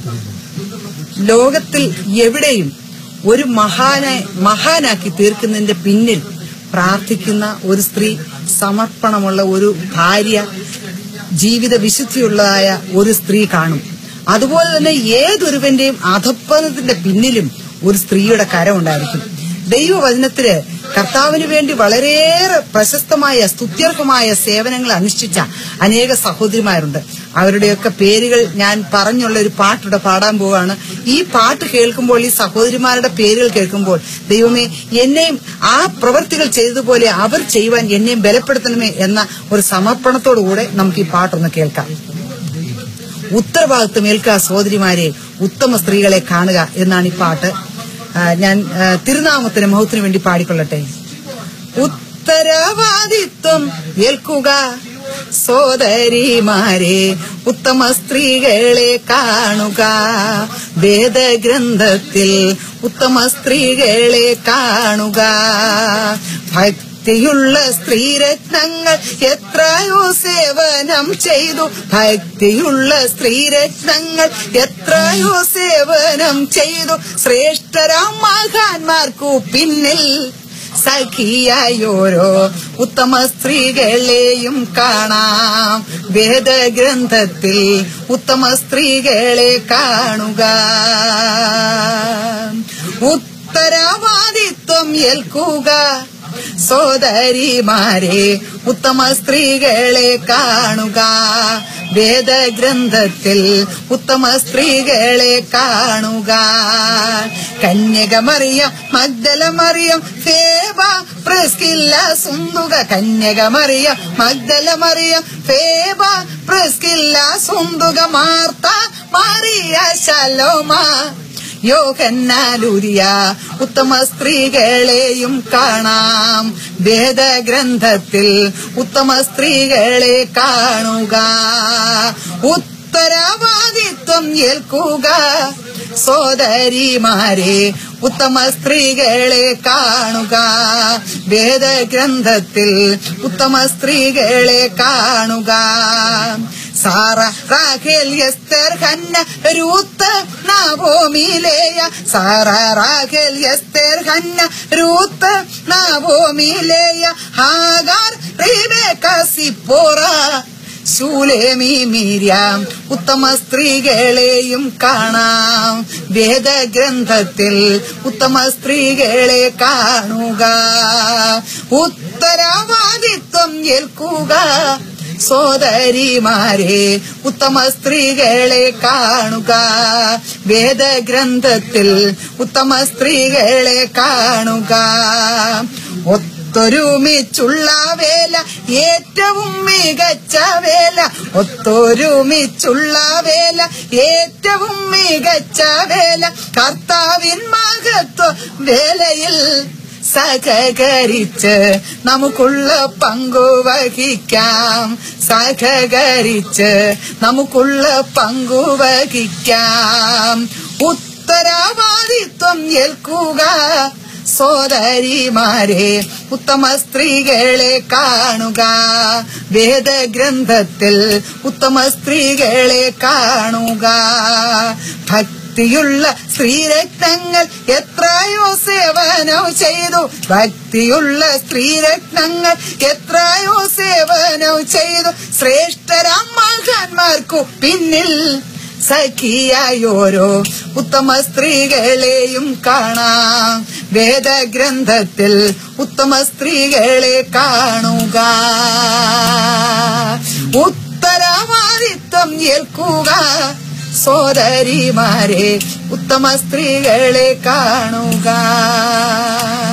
ലോകത്തിൽ എവിടെയും ഒരു മഹാനെ മഹാനാക്കി തീർക്കുന്നതിന്റെ പിന്നിൽ പ്രാർത്ഥിക്കുന്ന ഒരു സ്ത്രീ സമർപ്പണമുള്ള ഒരു ഭാര്യ ജീവിത വിശുദ്ധിയുള്ളതായ ഒരു സ്ത്രീ കാണും അതുപോലെ തന്നെ ഏതൊരുവന്റെയും അധപ്പതത്തിന്റെ പിന്നിലും ഒരു സ്ത്രീയുടെ കരമുണ്ടായിരിക്കും ദൈവവചനത്തില് കർത്താവിന് വേണ്ടി വളരെയേറെ പ്രശസ്തമായ സ്തുത്യർഹമായ സേവനങ്ങൾ അനുഷ്ഠിച്ച അനേക സഹോദരിമാരുണ്ട് അവരുടെയൊക്കെ പേരുകൾ ഞാൻ പറഞ്ഞുള്ള ഒരു പാട്ടിവിടെ പാടാൻ പോവാണ് ഈ പാട്ട് കേൾക്കുമ്പോൾ ഈ സഹോദരിമാരുടെ പേരുകൾ കേൾക്കുമ്പോൾ ദൈവമേ എന്നെയും ആ പ്രവൃത്തികൾ ചെയ്തതുപോലെ അവർ ചെയ്യുവാൻ എന്നെയും ബലപ്പെടുത്തണമേ എന്ന ഒരു സമർപ്പണത്തോടുകൂടെ നമുക്ക് ഈ പാട്ടൊന്ന് കേൾക്കാം ഉത്തരഭാഗത്ത് മേൽക്കുക സഹോദരിമാരെ ഉത്തമ സ്ത്രീകളെ കാണുക എന്നാണ് ഈ പാട്ട് ആ, ഞാൻ ആ, തിരുനാമത്തിന് മഹത്തിന് വേണ്ടി പാടിക്കൊള്ളട്ടെ ഉത്തരവാദിത്വം ഏൽക്കുക സോദരിമാരെ ഉത്തമ സ്ത്രീകളെ കാണുക വേദഗ്രന്ഥത്തിൽ ഉത്തമ സ്ത്രീകളെ കാണുക ഭക്തിയുള്ള സ്ത്രീരത്നങ്ങൾ എത്രയോ സേവനം ചെയ്തു ഭക്തിയുള്ള സ്ത്രീരത്നങ്ങൾ എത്രയോ സേവനം ചെയ്തു ശ്രേഷ്ഠരാം മഹാന്മാർക്കു പിന്നിൽ സഖിയായി ഓരോ ഉത്തമ സ്ത്രീകളെയും കാണാം വേദഗ്രന്ഥത്തിൽ ഉത്തമ സ്ത്രീകളെ കാണുക ഉത്തരവാദിത്വം ഏൽക്കുക സോദരിമാരെ ഉത്തമ സ്ത്രീകളെ കാണുക വേദഗ്രന്ഥത്തിൽ ഉത്തമ സ്ത്രീകളെ കാണുക കന്യകമറിയം മഗ്ദലമറിയം ഫേബ പ്രസ്കില്ല സുന്ദുക കന്യകമറിയം മഗ്ദലമറിയം Phoebe Priscilla Syntyche Martha Maria Salome യോഹന്നാലൂരിയ ഉത്തമ സ്ത്രീകളെയും കാണാം വേദഗ്രന്ഥത്തിൽ ഉത്തമ സ്ത്രീകളെ കാണുക ഉത്തരവാദിത്വം ഏൽക്കുക സോദരിമാരെ ഉത്തമ സ്ത്രീകളെ കാണുക വേദഗ്രന്ഥത്തിൽ ഉത്തമ സ്ത്രീകളെ കാണുക Sarah Rachel Esther Hannah Ruth നാവോമിലേയ Sarah Rachel Esther Hannah Ruth നാവോമിലേയ ഹാഗാർ റീബേക്ക സിപ്പോറ ശൂലേമി മീര്യാം ഉത്തമ സ്ത്രീകളെയും കാണാം വേദഗ്രന്ഥത്തിൽ ഉത്തമ സ്ത്രീകളെ കാണുക ഉത്തരവാദിത്വം ഏൽക്കുക സോദരിമാരെ ഉത്തമ സ്ത്രീകളെ കാണുക വേദഗ്രന്ഥത്തിൽ ഉത്തമ സ്ത്രീകളെ കാണുക ഒത്തൊരുമിച്ചുള്ള വേല ഏറ്റവും മികച്ച വേല ഒത്തൊരുമിച്ചുള്ള വേല ഏറ്റവും മികച്ച വേല കർത്താവിൻ മഹത്വ വേലയിൽ സഹകരിച്ച് നമുക്കുള്ള പങ്കു വഹിക്കാം സഹകരിച്ച് നമുക്കുള്ള പങ്കു വഹിക്കാം ഉത്തരവാദിത്വം ഏൽക്കുക സോദരിമാരെ ഉത്തമ സ്ത്രീകളെ കാണുക വേദഗ്രന്ഥത്തിൽ ഉത്തമ സ്ത്രീകളെ കാണുക ഭക്തിയുള്ള സ്ത്രീരത്നങ്ങൾ എത്രയോ സേവനം ചെയ്തു ഭക്തിയുള്ള സ്ത്രീരത്നങ്ങൾ എത്രയോ സേവനം ചെയ്തു ശ്രേഷ്ഠരാം മഹാന്മാർക്കു പിന്നിൽ സഖിയായി ഓരോ ഉത്തമ സ്ത്രീകളെയും കാണാം വേദഗ്രന്ഥത്തിൽ ഉത്തമ സ്ത്രീകളെ കാണുക ഉത്തരവാദിത്വം ഏൽക്കുക സോദരിമാരെ ഉത്തമ സ്ത്രീകളെ കാണുക